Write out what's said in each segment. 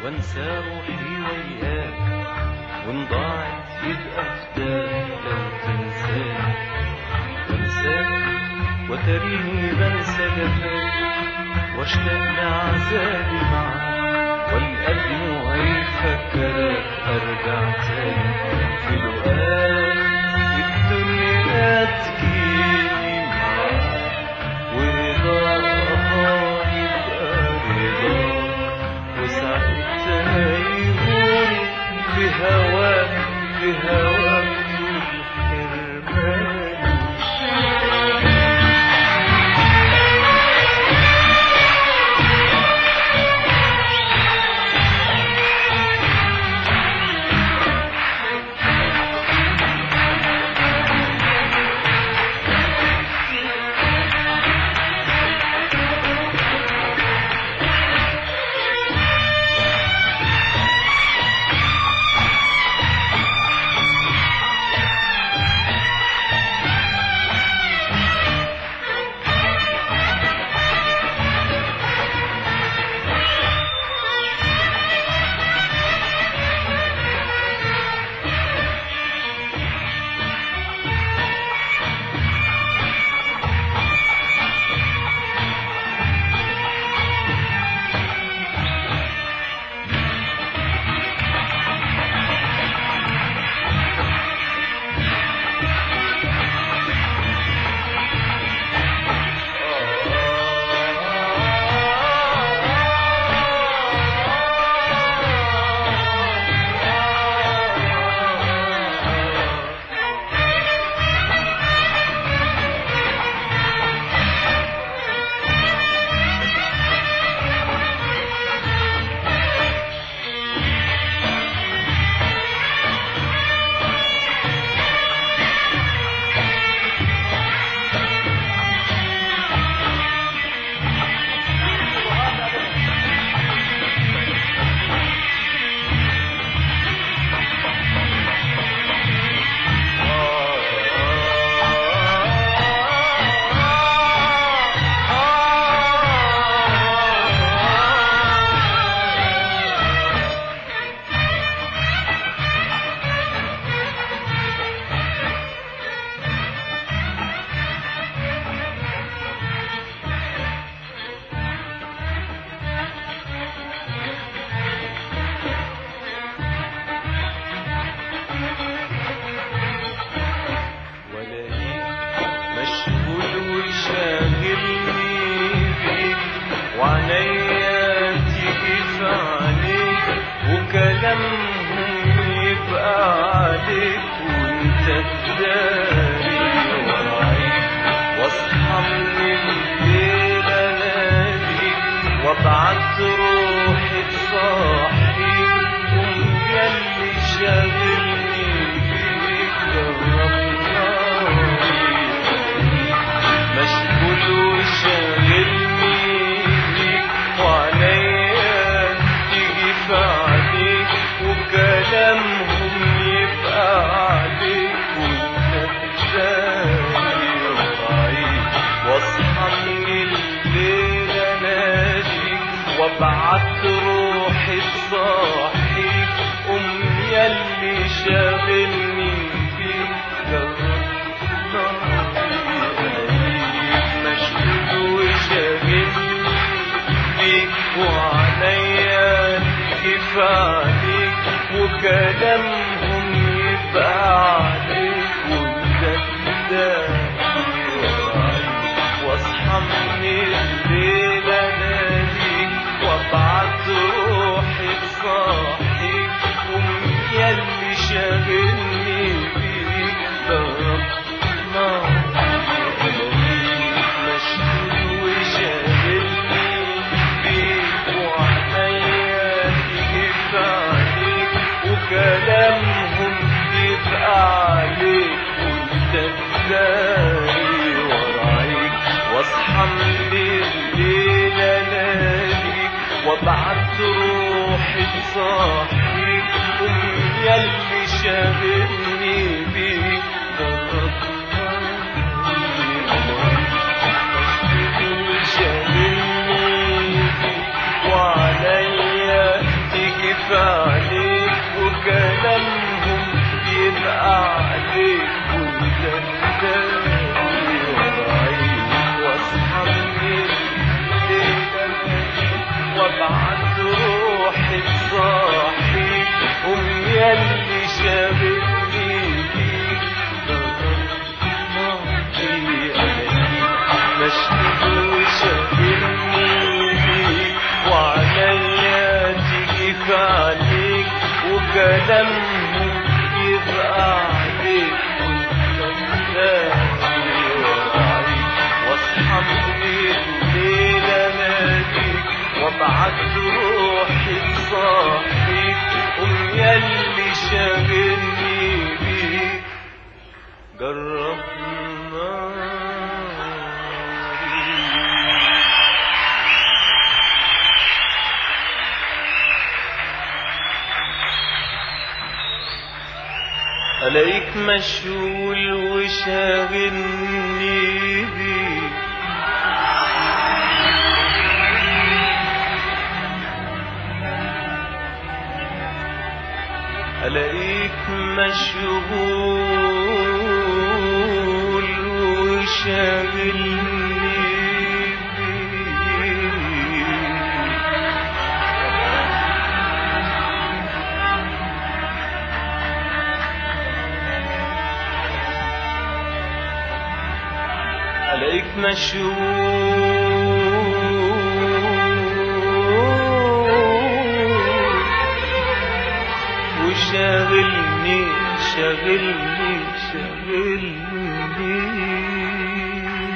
وانسى روحي وياك وان ضاعت يبقى فداك لو تنساني وانساك وتريني بنسى جفاك واشتاق لعذابي معاك والقلب دموعي فكرك ارجع تاني في لقاك الدنيا تجيني معاك ورضاها يبقى رضاك وساعتها يهون في هواك في هواك الحرمان ولاقيك مشغول وشاغلني بيك وعنيا تيجي في عليك وكلامهم يبقى عليك وانت تداري ورايك واصحى من الليل اناديك وابعت روحي تصحيك قوم ياللي شاغلني بيك جربناي مشغول وشاغلني بيك وعليا تيجي في عليك وكلامهم يبقى عليك وانت تداري وضعيف واصحى من الليل اناديك وابعت روحي تصحيك قوم ياللي شاغلني بيك مشغول وشاغلني بيك وعليا كيف عليك وكلامهم يبقى عليك وانت تداري واصحى من الليل اناديك وابعت روحي تصحيك قوم ياللي شاغلني بيك ضربنا مشغول وشاغلني بيك وعليا تجيب عليك وكلامهم يبقى عليك وانت تداري ورايك واصحى من الليل اناديك وابعت روحي تصحيك قوم ياللي شاغلني بيك وعليا تيجي وكلامهم يبقى عليك وانت تاني ورايك واصحى من الليل اناديك وابعت روحي تصحيك قوم ياللي شاغلني بيك جرب ناري ألاقيك مشغول وشاغلني بيك ألاقيك مشغول وشاغلني بيك عليك مشغول وشاغلني شاغلني شاغلني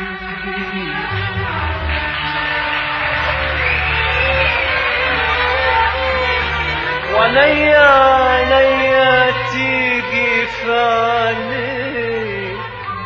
وعليا عليا تيجي في عينيك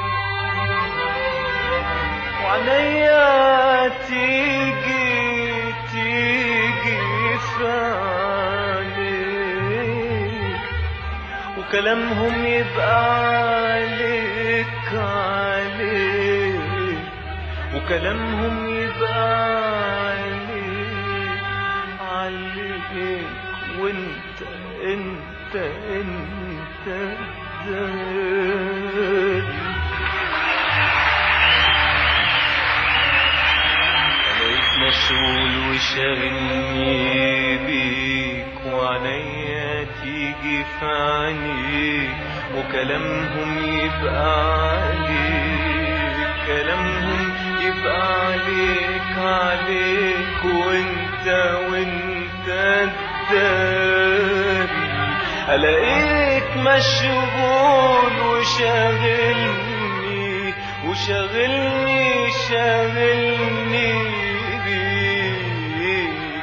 وعليا تيجي تيجي في عينيك وكلامهم يبقى عليك عليك وكلامهم يبقى عليك عليك وانت انت انت داري عليك مشغول وشاغلني بيك وعليا تيجي في عينيك وكلامهم يبقى عليك كلامهم يبقى عليك عليك وانت وانت الداري الاقيك مشغول وشاغلني وشاغلني شاغلني بيك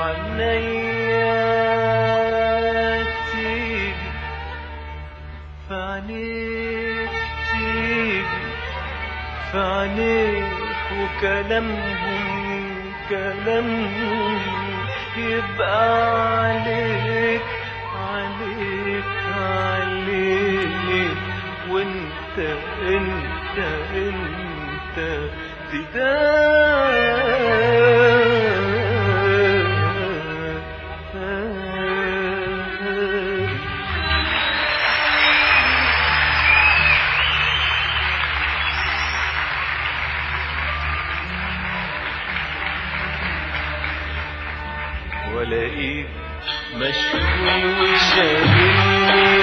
وعنيا تيجي فعنيك تيجي فعنيك وكلامهم كلامهم يبقى عليك عليك عليك وانت انت انت فداك ولاقيك مشغول وشاغلني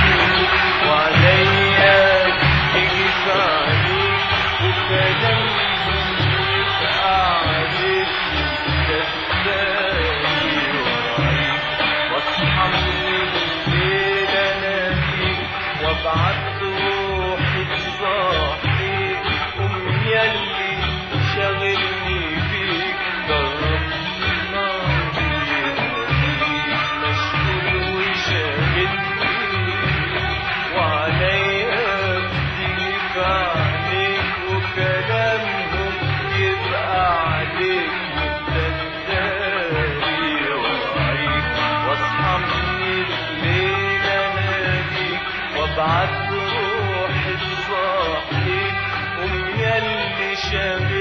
وعليا تيجي في عليك وكلامهم يبقى عليك تداري ورايك واصحى من الليل اناديك وابعت روحي تصحيك قوم ياللي شاغلني فيك جرب ناري مشغول وشاغلني وعليا بتيجي عليك وكلامهم يبقى عليك وتداري ورايك واصحى من الليل اناديك وابعت روحي تصحيك قوم ياللي شاغلني